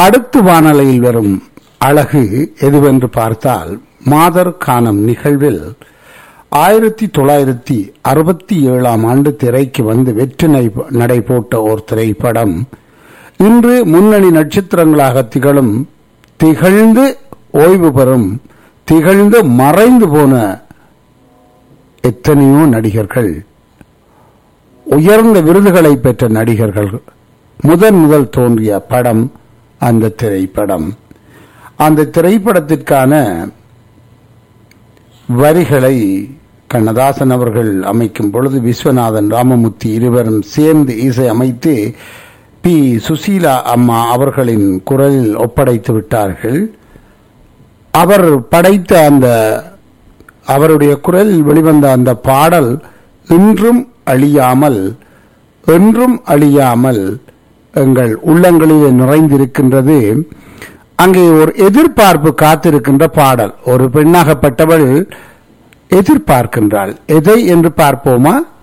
அடுத்து வானலையில் வரும் அழகு எதுவென்று பார்த்தால் மாதர் கானம் நிகழ்வில் ஆயிரத்தி தொள்ளாயிரத்தி அறுபத்தி ஏழாம் ஆண்டு திரைக்கு வந்து வெற்றி நை- நடை போட்ட ஓர் திரைப்படம் இன்று முன்னணி நட்சத்திரங்களாக திகழும் திகழ்ந்து ஓய்வு பெறும் திகழ்ந்து மறைந்து போன எத்தனையோ நடிகர்கள் உயர்ந்த விருதுகளை பெற்ற நடிகர்கள் முதன் முதல் தோன்றிய படம் அந்த திரைப்படம் அந்த திரைப்படத்திற்கான வரிகளை கண்ணதாசன் அவர்கள் அமைக்கும் பொழுது விஸ்வநாதன் ராமமூர்த்தி இருவரும் சேர்ந்து இசை அமைத்து பி சுசீலா அம்மா அவர்களின் குரலில் ஒப்படைத்து விட்டார்கள் அவர் படைத்த அந்த அவருடைய குரலில் வெளிவந்த அந்த பாடல் இன்றும் அழியாமல் என்றும் அழியாமல் எங்கள் உள்ளங்களிலே நிறைந்திருக்கின்றது அங்கே ஒரு எதிர்பார்ப்பு காத்திருக்கின்ற பாடல் ஒரு பெண்ணாகப்பட்டவள் எதிர்பார்க்கின்றாள் எதை என்று பார்ப்போமா